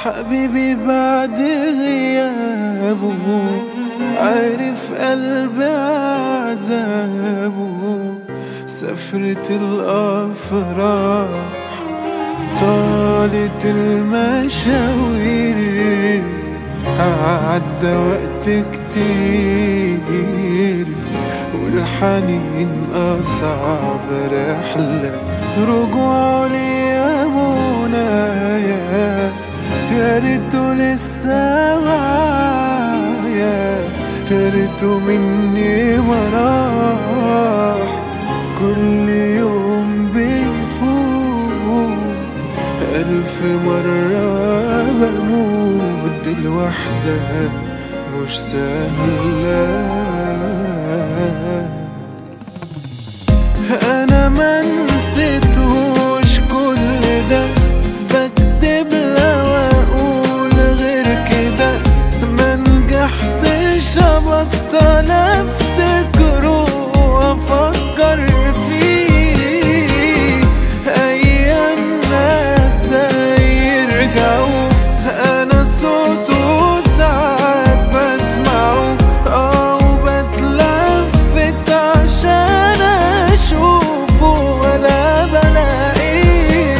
حبيبي بعد غيابه عارف قلبي عذابه سفرة الأفراح طالت المشاوير عدى وقت كتير والحنين أصعب رحلة رجوع لي يا منايا يا ريته لسه معايا يا ريته مني ما راح كل يوم بيفوت ألف مرة بموت دي الوحدة مش سهلة أنا ما نسيتهوش كل ده بكتب لو أقول غير كده ما نجحتش أبطل أفتكره وأفكر فيه أيام ناس يرجعوا أنا صوته ساعات بسمعه أو بتلفت عشان أشوفه ولا بلاقيه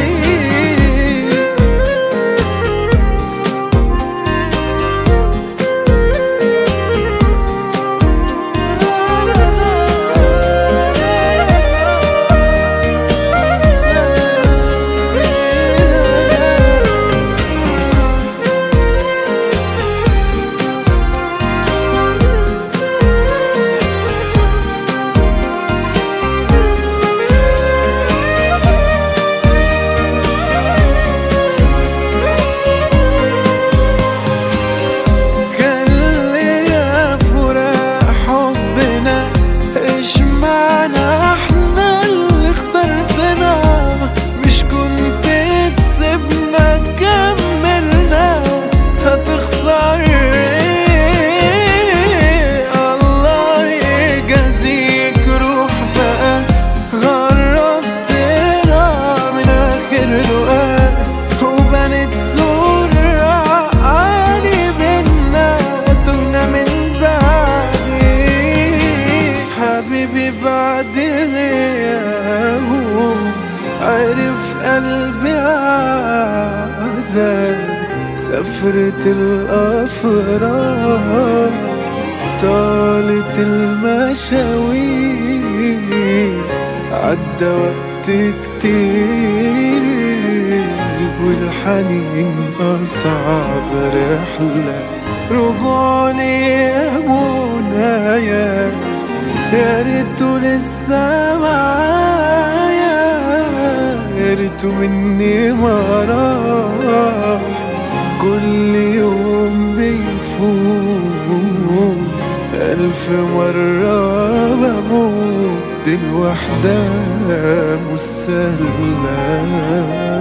كان ليا فراق حبنا ايش معنى احنا اللي اخترتنا مش كنت تسيبنا كملنا هتخسر ايه الله يجازيك روح بقى غربتنا من اخر لقاء وبنت صورة عالي بينا تهنا من بعدي حبيبي بعد غيابه عرف قلبي عذاب سفرة الأفراح طالت المشاوير عدى وقت كتير والحنين أصعب رحلة رجوع لي يا منايا يا ريته لسه معايا يا ريته مني ما راح كل يوم بيفوت ألف مرة بموت دي الوحدة مش سهلة